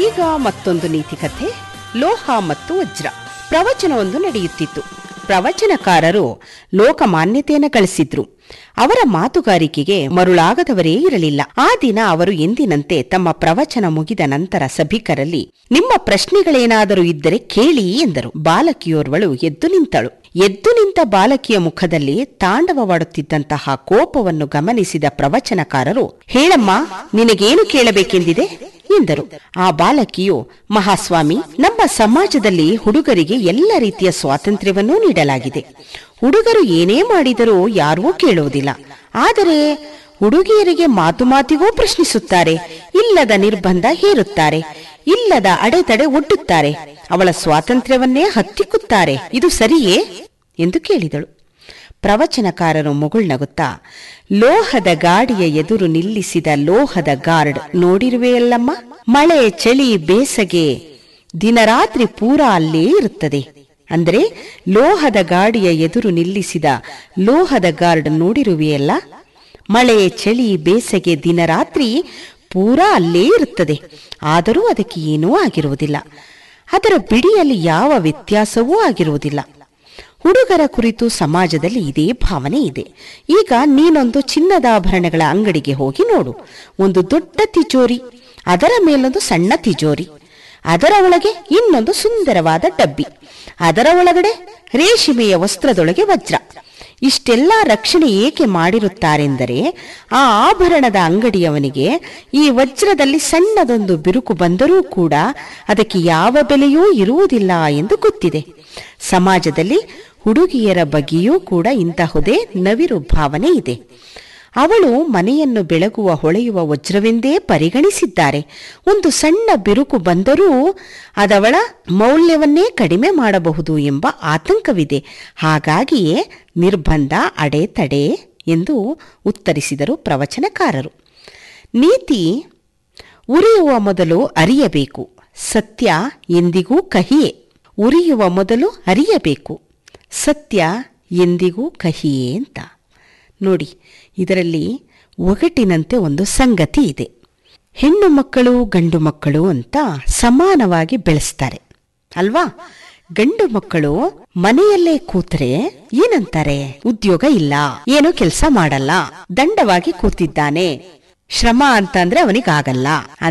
ಈಗ ಮತ್ತೊಂದು ನೀತಿಕಥೆ ಲೋಹ ಮತ್ತು ವಜ್ರ ಪ್ರವಚನವೊಂದು ನಡೆಯುತ್ತಿತ್ತು ಪ್ರವಚನಕಾರರು ಲೋಕಮಾನ್ಯತೆಯನ್ನು ಗಳಿಸಿದ್ರು ಅವರ ಮಾತುಗಾರಿಕೆಗೆ ಮರುಳಾಗದವರೇ ಇರಲಿಲ್ಲ ಆ ದಿನ ಅವರು ಎಂದಿನಂತೆ ತಮ್ಮ ಪ್ರವಚನ ಮುಗಿದ ನಂತರ ಸಭಿಕರಲ್ಲಿ ನಿಮ್ಮ ಪ್ರಶ್ನೆಗಳೇನಾದರೂ ಇದ್ದರೆ ಕೇಳಿ ಎಂದರು ಬಾಲಕಿಯೋರ್ವಳು ಎದ್ದು ನಿಂತಳು ಎದ್ದು ನಿಂತ ಬಾಲಕಿಯ ಮುಖದಲ್ಲಿ ತಾಂಡವವಾಡುತ್ತಿದ್ದಂತಹ ಕೋಪವನ್ನು ಗಮನಿಸಿದ ಪ್ರವಚನಕಾರರು ಹೇಳಮ್ಮ ನಿನಗೇನು ಕೇಳಬೇಕೆಂದಿದೆ ಎಂದರು ಆ ಬಾಲಕಿಯು ಮಹಾಸ್ವಾಮಿ ನಮ್ಮ ಸಮಾಜದಲ್ಲಿ ಹುಡುಗರಿಗೆ ಎಲ್ಲ ರೀತಿಯ ಸ್ವಾತಂತ್ರ್ಯವನ್ನೂ ನೀಡಲಾಗಿದೆ ಹುಡುಗರು ಏನೇ ಮಾಡಿದರೂ ಯಾರೂ ಕೇಳುವುದಿಲ್ಲ ಆದರೆ ಹುಡುಗಿಯರಿಗೆ ಮಾತು ಮಾತಿಗೂ ಪ್ರಶ್ನಿಸುತ್ತಾರೆ ಇಲ್ಲದ ನಿರ್ಬಂಧ ಹೇರುತ್ತಾರೆ ಇಲ್ಲದ ಅಡೆತಡೆ ಒಡ್ಡುತ್ತಾರೆ ಅವಳ ಸ್ವಾತಂತ್ರ್ಯವನ್ನೇ ಹತ್ತಿಕ್ಕುತ್ತಾರೆ ಇದು ಸರಿಯೇ ಎಂದು ಕೇಳಿದಳು ಪ್ರವಚನಕಾರರು ಮುಗುಳ್ನಗುತ್ತಾ ಲೋಹದ ಗಾಡಿಯ ಎದುರು ನಿಲ್ಲಿಸಿದ ಲೋಹದ ಗಾರ್ಡ್ ನೋಡಿರುವೆಯಲ್ಲಮ್ಮ ಮಳೆ ಚಳಿ ಬೇಸಗೆ ದಿನರಾತ್ರಿ ಪೂರ ಅಲ್ಲೇ ಇರುತ್ತದೆ ಅಂದ್ರೆ ಲೋಹದ ಗಾಡಿಯ ಎದುರು ನಿಲ್ಲಿಸಿದ ಲೋಹದ ಗಾರ್ಡ್ ನೋಡಿರುವೆಯಲ್ಲ ಮಳೆ ಚಳಿ ಬೇಸಗೆ ದಿನರಾತ್ರಿ ಪೂರಾ ಅಲ್ಲೇ ಇರುತ್ತದೆ ಆದರೂ ಅದಕ್ಕೆ ಏನೂ ಆಗಿರುವುದಿಲ್ಲ ಅದರ ಬಿಡಿಯಲ್ಲಿ ಯಾವ ವ್ಯತ್ಯಾಸವೂ ಆಗಿರುವುದಿಲ್ಲ ಹುಡುಗರ ಕುರಿತು ಸಮಾಜದಲ್ಲಿ ಇದೇ ಭಾವನೆ ಇದೆ ಈಗ ನೀನೊಂದು ಚಿನ್ನದಾಭರಣಗಳ ಅಂಗಡಿಗೆ ಹೋಗಿ ನೋಡು ಒಂದು ದೊಡ್ಡ ತಿಜೋರಿ ಅದರ ಮೇಲೊಂದು ಸಣ್ಣ ತಿಜೋರಿ ಅದರ ಒಳಗೆ ಇನ್ನೊಂದು ಸುಂದರವಾದ ಡಬ್ಬಿ ಅದರ ಒಳಗಡೆ ರೇಷ್ಮೆಯ ವಸ್ತ್ರದೊಳಗೆ ವಜ್ರ ಇಷ್ಟೆಲ್ಲ ರಕ್ಷಣೆ ಏಕೆ ಮಾಡಿರುತ್ತಾರೆಂದರೆ ಆ ಆಭರಣದ ಅಂಗಡಿಯವನಿಗೆ ಈ ವಜ್ರದಲ್ಲಿ ಸಣ್ಣದೊಂದು ಬಿರುಕು ಬಂದರೂ ಕೂಡ ಅದಕ್ಕೆ ಯಾವ ಬೆಲೆಯೂ ಇರುವುದಿಲ್ಲ ಎಂದು ಗೊತ್ತಿದೆ ಸಮಾಜದಲ್ಲಿ ಹುಡುಗಿಯರ ಬಗ್ಗೆಯೂ ಕೂಡ ಇಂತಹುದೇ ನವಿರು ಭಾವನೆ ಇದೆ ಅವಳು ಮನೆಯನ್ನು ಬೆಳಗುವ ಹೊಳೆಯುವ ವಜ್ರವೆಂದೇ ಪರಿಗಣಿಸಿದ್ದಾರೆ ಒಂದು ಸಣ್ಣ ಬಿರುಕು ಬಂದರೂ ಅದವಳ ಮೌಲ್ಯವನ್ನೇ ಕಡಿಮೆ ಮಾಡಬಹುದು ಎಂಬ ಆತಂಕವಿದೆ ಹಾಗಾಗಿಯೇ ನಿರ್ಬಂಧ ಅಡೆತಡೆ ಎಂದು ಉತ್ತರಿಸಿದರು ಪ್ರವಚನಕಾರರು ನೀತಿ ಉರಿಯುವ ಮೊದಲು ಅರಿಯಬೇಕು ಸತ್ಯ ಎಂದಿಗೂ ಕಹಿಯೇ ಉರಿಯುವ ಮೊದಲು ಅರಿಯಬೇಕು ಸತ್ಯ ಎಂದಿಗೂ ಕಹಿಯೇ ಅಂತ ನೋಡಿ ಇದರಲ್ಲಿ ಒಗಟಿನಂತೆ ಒಂದು ಸಂಗತಿ ಇದೆ ಹೆಣ್ಣು ಮಕ್ಕಳು ಗಂಡು ಮಕ್ಕಳು ಅಂತ ಸಮಾನವಾಗಿ ಬೆಳೆಸ್ತಾರೆ ಅಲ್ವಾ ಗಂಡು ಮಕ್ಕಳು ಮನೆಯಲ್ಲೇ ಕೂತ್ರೆ ಏನಂತಾರೆ ಉದ್ಯೋಗ ಇಲ್ಲ ಏನು ಕೆಲಸ ಮಾಡಲ್ಲ ದಂಡವಾಗಿ ಕೂತಿದ್ದಾನೆ ಶ್ರಮ ಅಂತಂದ್ರೆ ಅವನಿಗಾಗಲ್ಲ